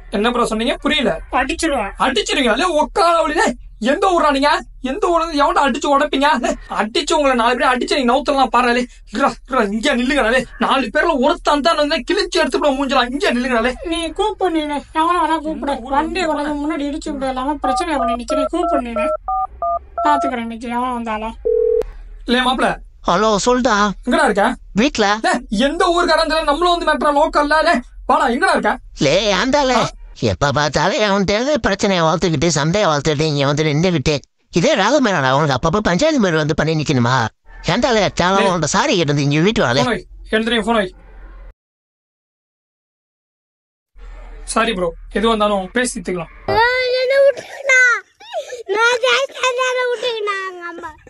என்ன ப்ரோ சொன்னீங்க புரியல அடிச்சிருவேன் அடிச்சிருங்க இல்ல உக்கால வழியில எந்த ஊரா நீங்க எந்த ஊர்ல இருந்து எவன்டா அடிச்சு உடைப்பீங்க லே, அடிச்சு உங்களை நாலு பேர் அடிச்சு நீங்க நவுத்தலாம் பாருங்களே இங்க நில்லுங்கனாலே நாலு பேர்ல ஒருத்தான் தான் வந்து கிழிச்சு எடுத்து மூஞ்சலாம் இங்க நில்லுங்கனாலே நீ கூப்பிடு நீனு எவனை வேணா கூப்பிடு வண்டி கொண்டு முன்னாடி இடிச்சு விட்டு இல்லாம பிரச்சனை பண்ணி நிக்கிறேன் கூப்பிடு நீனு பாத்துக்கிறேன் இன்னைக்கு எவன் வந்தாலும் இல்லையா மாப்பிள ஹலோ சொல்டா எங்கடா இருக்க வீட்ல லே, எந்த ஊருக்காரன் தெரியல நம்மளும் வந்து மெட்ரா லோக்கல்ல லே, வாடா எங்கடா இருக்க லே ஆண்டால எப்ப பார்த்தாலும் அவன் தேவை பிரச்சனையை வளர்த்துக்கிட்டு சண்டையை வளர்த்துட்டு இங்க வந்து நின்றுகிட்டு இதே ராகமேனடா அவனுக்கு அப்பப்ப பஞ்சாயத்து மேல வந்து பண்ணி நிக்கணுமா ஏண்டால தேவை உன்ட சாரி கிட்ட இங்க வீட்டு வாழ போன் வை எழுதுறீங்க போன் வை சாரி ப்ரோ எது வந்தாலும் பேசித்துக்கலாம் என்ன விட்டுக்கணா நான் ஜெயிச்சா விட்டுக்கணா அம்மா